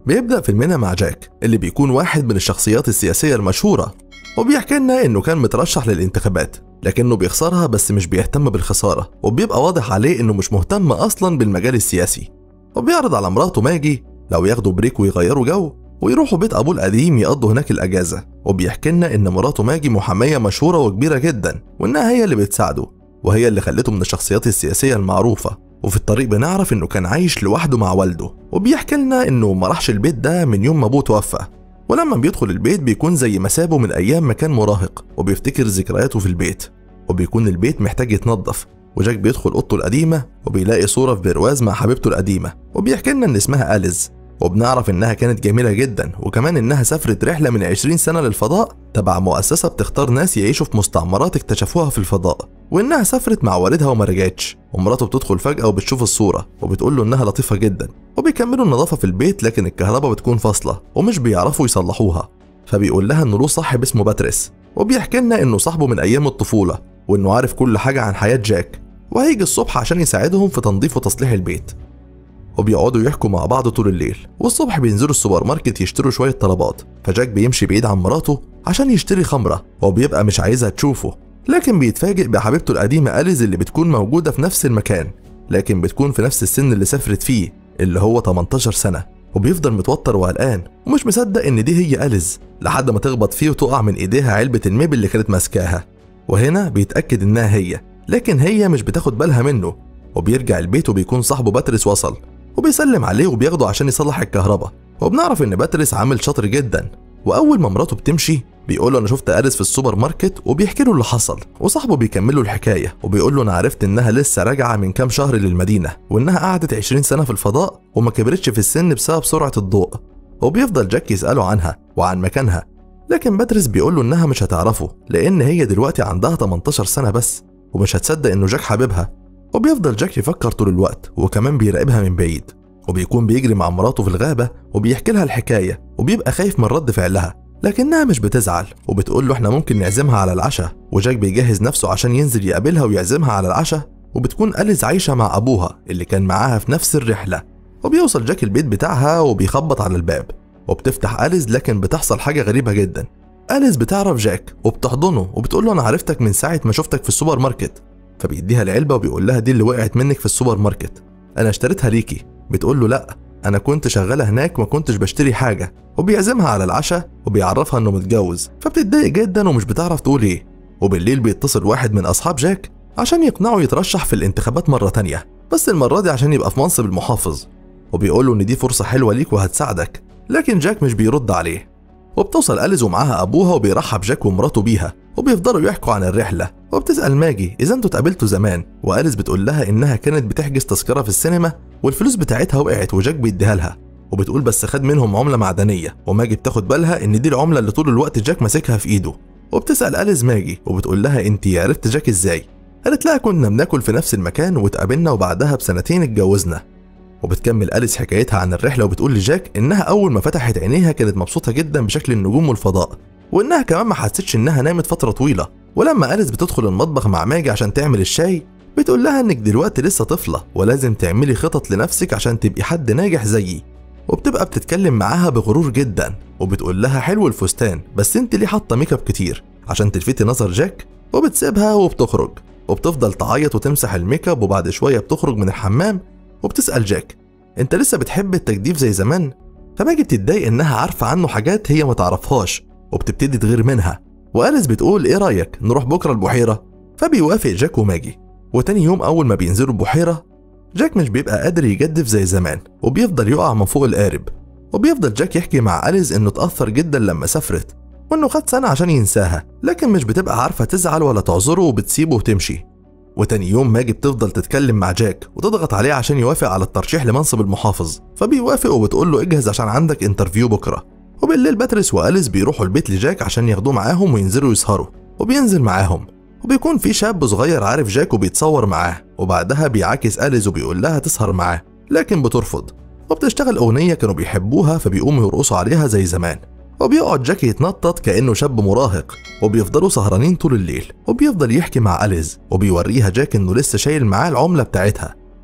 بيبدأ فيلمنا مع جاك اللي بيكون واحد من الشخصيات السياسية المشهورة وبيحكي لنا إنه كان مترشح للانتخابات لكنه بيخسرها بس مش بيهتم بالخسارة وبيبقى واضح عليه إنه مش مهتم أصلا بالمجال السياسي وبيعرض على مراته ماجي لو ياخدوا بريك ويغيروا جو ويروحوا بيت أبوه القديم يقضوا هناك الأجازة وبيحكي لنا إن مراته ماجي محامية مشهورة وكبيرة جدا وإنها هي اللي بتساعده وهي اللي خلته من الشخصيات السياسية المعروفة وفي الطريق بنعرف إنه كان عايش لوحده مع والده وبيحكي لنا إنه ما راحش البيت ده من يوم ما أبوه توفى ولما بيدخل البيت بيكون زي مسابه من أيام ما كان مراهق وبيفتكر ذكرياته في البيت وبيكون البيت محتاج يتنظف وجاك بيدخل اوضته القديمه وبيلاقي صوره في برواز مع حبيبته القديمه وبيحكي لنا ان اسمها اليز وبنعرف انها كانت جميله جدا وكمان انها سافرت رحله من 20 سنه للفضاء تبع مؤسسه بتختار ناس يعيشوا في مستعمرات اكتشفوها في الفضاء وانها سافرت مع والدها وما رجعتش ومراته بتدخل فجاه وبتشوف الصوره وبتقول له انها لطيفه جدا وبيكملوا النظافه في البيت لكن الكهرباء بتكون فاصله ومش بيعرفوا يصلحوها فبيقول لها انه له صاحب اسمه باتريس وبيحكي لنا انه صاحبه من ايام الطفوله وانه عارف كل حاجه عن حياه جاك وهيجي الصبح عشان يساعدهم في تنظيف وتصليح البيت وبيقعدوا يحكوا مع بعض طول الليل والصبح بينزلوا السوبر ماركت يشتروا شويه طلبات فجاك بيمشي بعيد عن مراته عشان يشتري خمره وبيبقى مش عايزها تشوفه لكن بيتفاجئ بحبيبته القديمه أليز اللي بتكون موجوده في نفس المكان لكن بتكون في نفس السن اللي سافرت فيه اللي هو 18 سنه وبيفضل متوتر وقلقان ومش مصدق ان دي هي أليز لحد ما تخبط فيه وتقع من ايديها علبه الميب اللي كانت ماسكاها وهنا بيتاكد انها هي لكن هي مش بتاخد بالها منه وبيرجع البيت وبيكون صاحبه باتريس وصل وبيسلم عليه وبياخده عشان يصلح الكهرباء وبنعرف ان باتريس عامل شاطر جدا واول ما مراته بتمشي بيقول له انا شفت اريس في السوبر ماركت وبيحكي له اللي حصل وصاحبه بيكمل له الحكايه وبيقول له انا عرفت انها لسه راجعه من كام شهر للمدينه وانها قعدت 20 سنه في الفضاء وما كبرتش في السن بسبب سرعه الضوء وبيفضل جاك يساله عنها وعن مكانها لكن باتريس بيقول له انها مش هتعرفه لان هي دلوقتي عندها 18 سنه بس ومش هتصدق انه جاك حبيبها وبيفضل جاك يفكر طول الوقت وكمان بيراقبها من بعيد وبيكون بيجري مع مراته في الغابة وبيحكي لها الحكاية وبيبقى خايف من رد فعلها لكنها مش بتزعل وبتقول له احنا ممكن نعزمها على العشاء وجاك بيجهز نفسه عشان ينزل يقابلها ويعزمها على العشاء وبتكون أليز عايشة مع أبوها اللي كان معاها في نفس الرحلة وبيوصل جاك البيت بتاعها وبيخبط على الباب وبتفتح أليز لكن بتحصل حاجة غريبة جدا أليز بتعرف جاك وبتحضنه وبتقول له أنا عرفتك من ساعة ما شفتك في السوبر ماركت فبيديها العلبة وبيقول لها دي اللي وقعت منك في السوبر ماركت أنا اشتريتها ليكي بتقول له لأ أنا كنت شغالة هناك ما كنتش بشتري حاجة وبيعزمها على العشاء وبيعرفها إنه متجوز فبتتضايق جدا ومش بتعرف تقول إيه وبالليل بيتصل واحد من أصحاب جاك عشان يقنعه يترشح في الانتخابات مرة تانية بس المرة دي عشان يبقى في منصب المحافظ وبيقول له إن دي فرصة حلوة ليك وهتساعدك لكن جاك مش بيرد عليه وبتوصل أليز ومعاها أبوها وبيرحب جاك ومراته بيها وبيفضلوا يحكوا عن الرحلة وبتسأل ماجي إذا انتوا اتقابلتوا زمان وأليز بتقول لها إنها كانت بتحجز تذكرة في السينما والفلوس بتاعتها وقعت وجاك بيديها لها وبتقول بس خد منهم عملة معدنية وماجي بتاخد بالها إن دي العملة اللي طول الوقت جاك ماسكها في إيده وبتسأل أليز ماجي وبتقول لها أنت عرفت جاك إزاي؟ قالت لها كنا بناكل في نفس المكان واتقابلنا وبعدها بسنتين اتجوزنا وبتكمل أليس حكايتها عن الرحلة وبتقول لجاك إنها أول ما فتحت عينيها كانت مبسوطة جدا بشكل النجوم والفضاء وإنها كمان ما حستش إنها نامت فترة طويلة ولما أليس بتدخل المطبخ مع ماجي عشان تعمل الشاي بتقول لها إنك دلوقتي لسه طفلة ولازم تعملي خطط لنفسك عشان تبقي حد ناجح زيي وبتبقى بتتكلم معاها بغرور جدا وبتقول لها حلو الفستان بس انت ليه حاطه ميك اب كتير عشان تلفتي نظر جاك وبتسيبها وبتخرج وبتفضل تعيط وتمسح الميك اب وبعد شويه بتخرج من الحمام وبتسال جاك انت لسه بتحب التجديف زي زمان فماجي بتتضايق انها عارفه عنه حاجات هي ما تعرفهاش وبتبتدي تغير منها وأليس بتقول ايه رايك نروح بكره البحيره فبيوافق جاك وماجي وتاني يوم اول ما بينزلوا البحيره جاك مش بيبقى قادر يجدف زي زمان وبيفضل يقع من فوق القارب وبيفضل جاك يحكي مع أليز إنه اتأثر جدا لما سافرت وإنه خد سنة عشان ينساها لكن مش بتبقى عارفة تزعل ولا تعذره وبتسيبه وتمشي وتاني يوم ماجي بتفضل تتكلم مع جاك وتضغط عليه عشان يوافق على الترشيح لمنصب المحافظ فبيوافق وبتقول له اجهز عشان عندك انترفيو بكرة وبالليل باتريس وأليس بيروحوا البيت لجاك عشان ياخدوه معاهم وينزلوا يسهروا وبينزل معاهم وبيكون في شاب صغير عارف جاك وبيتصور معاه وبعدها بيعاكس أليز وبيقول لها تسهر معاه لكن بترفض وبتشتغل أغنية كانوا بيحبوها فبيقوموا يرقصوا عليها زي زمان وبيقعد جاك يتنطط كأنه شاب مراهق وبيفضلوا سهرانين طول الليل وبيفضل يحكي مع أليز وبيوريها جاك إنه لسه شايل معاه العملة بتاعتها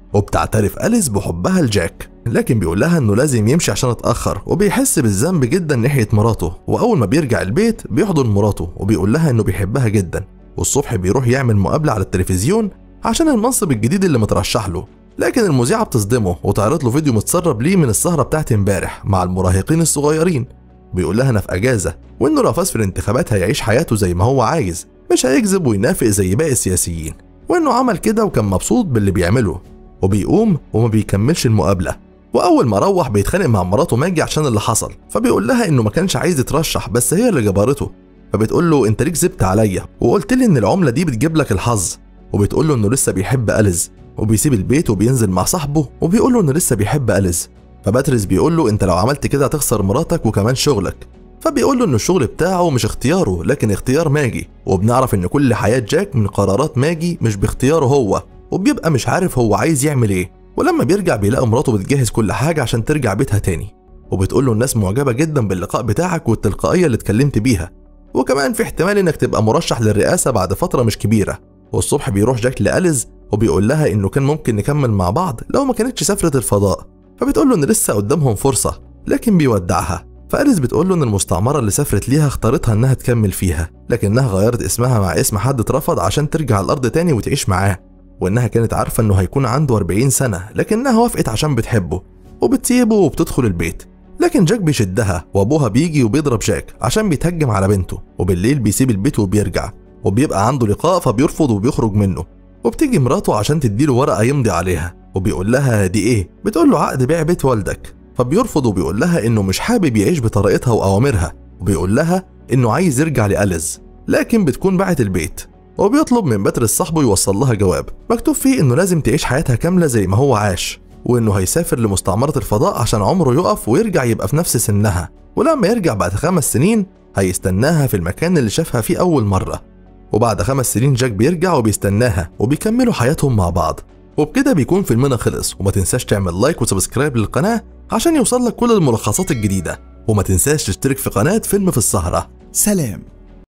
وبتعترف أليس بحبها لجاك لكن بيقول لها انه لازم يمشي عشان اتأخر وبيحس بالذنب جدا ناحية مراته واول ما بيرجع البيت بيحضن مراته وبيقول لها انه بيحبها جدا والصبح بيروح يعمل مقابلة على التلفزيون عشان المنصب الجديد اللي مترشح له لكن المذيعة بتصدمه وتعرض له فيديو متسرب ليه من السهرة بتاعت امبارح مع المراهقين الصغيرين بيقول لها انا في اجازة وانه لو فاز في الانتخابات هيعيش حياته زي ما هو عايز مش هيكذب وينافق زي باقي السياسيين وانه عمل كده وكان مبسوط باللي بيعمله وبيقوم وما بيكملش المقابلة واول ما روح بيتخانق مع مراته ماجي عشان اللي حصل فبيقول لها انه ما كانش عايز يترشح بس هي اللي جبرته فبتقول له انت ليك كذبت عليا وقلت لي ان العمله دي بتجيب لك الحظ وبتقول له انه لسه بيحب أليز وبيسيب البيت وبينزل مع صاحبه وبيقول له انه لسه بيحب أليز فباتريس بيقول له انت لو عملت كده هتخسر مراتك وكمان شغلك فبيقول له ان الشغل بتاعه مش اختياره لكن اختيار ماجي وبنعرف ان كل حياة جاك من قرارات ماجي مش باختياره هو وبيبقى مش عارف هو عايز يعمل ايه ولما بيرجع بيلاقي مراته بتجهز كل حاجة عشان ترجع بيتها تاني وبتقول له الناس معجبة جدا باللقاء بتاعك والتلقائية اللي اتكلمت بيها وكمان في احتمال انك تبقى مرشح للرئاسة بعد فترة مش كبيرة والصبح بيروح جاك لأليز وبيقول لها انه كان ممكن نكمل مع بعض لو ما كانتش سافرة الفضاء فبتقول له ان لسه قدامهم فرصة لكن بيودعها فأليس بتقول له ان المستعمرة اللي سافرت ليها اختارتها انها تكمل فيها لكنها غيرت اسمها مع اسم حد اترفض عشان ترجع الارض تاني وتعيش معاه وانها كانت عارفة انه هيكون عنده 40 سنة لكنها وافقت عشان بتحبه وبتسيبه وبتدخل البيت لكن جاك بيشدها وابوها بيجي وبيضرب جاك عشان بيتهجم على بنته وبالليل بيسيب البيت وبيرجع وبيبقى عنده لقاء فبيرفض وبيخرج منه وبتيجي مراته عشان تديله ورقة يمضي عليها وبيقول لها دي ايه بتقول له عقد بيع بيت والدك فبيرفض وبيقول لها انه مش حابب يعيش بطريقتها واوامرها وبيقول لها انه عايز يرجع لأليز لكن بتكون باعت البيت وبيطلب من باتريس صاحبه يوصل لها جواب مكتوب فيه انه لازم تعيش حياتها كاملة زي ما هو عاش وانه هيسافر لمستعمرة الفضاء عشان عمره يقف ويرجع يبقى في نفس سنها ولما يرجع بعد خمس سنين هيستناها في المكان اللي شافها فيه أول مرة وبعد خمس سنين جاك بيرجع وبيستناها وبيكملوا حياتهم مع بعض وبكده بيكون فيلمنا خلص وما تنساش تعمل لايك وسبسكرايب للقناة عشان يوصل لك كل الملخصات الجديدة وما تنساش تشترك في قناة فيلم في السهرة سلام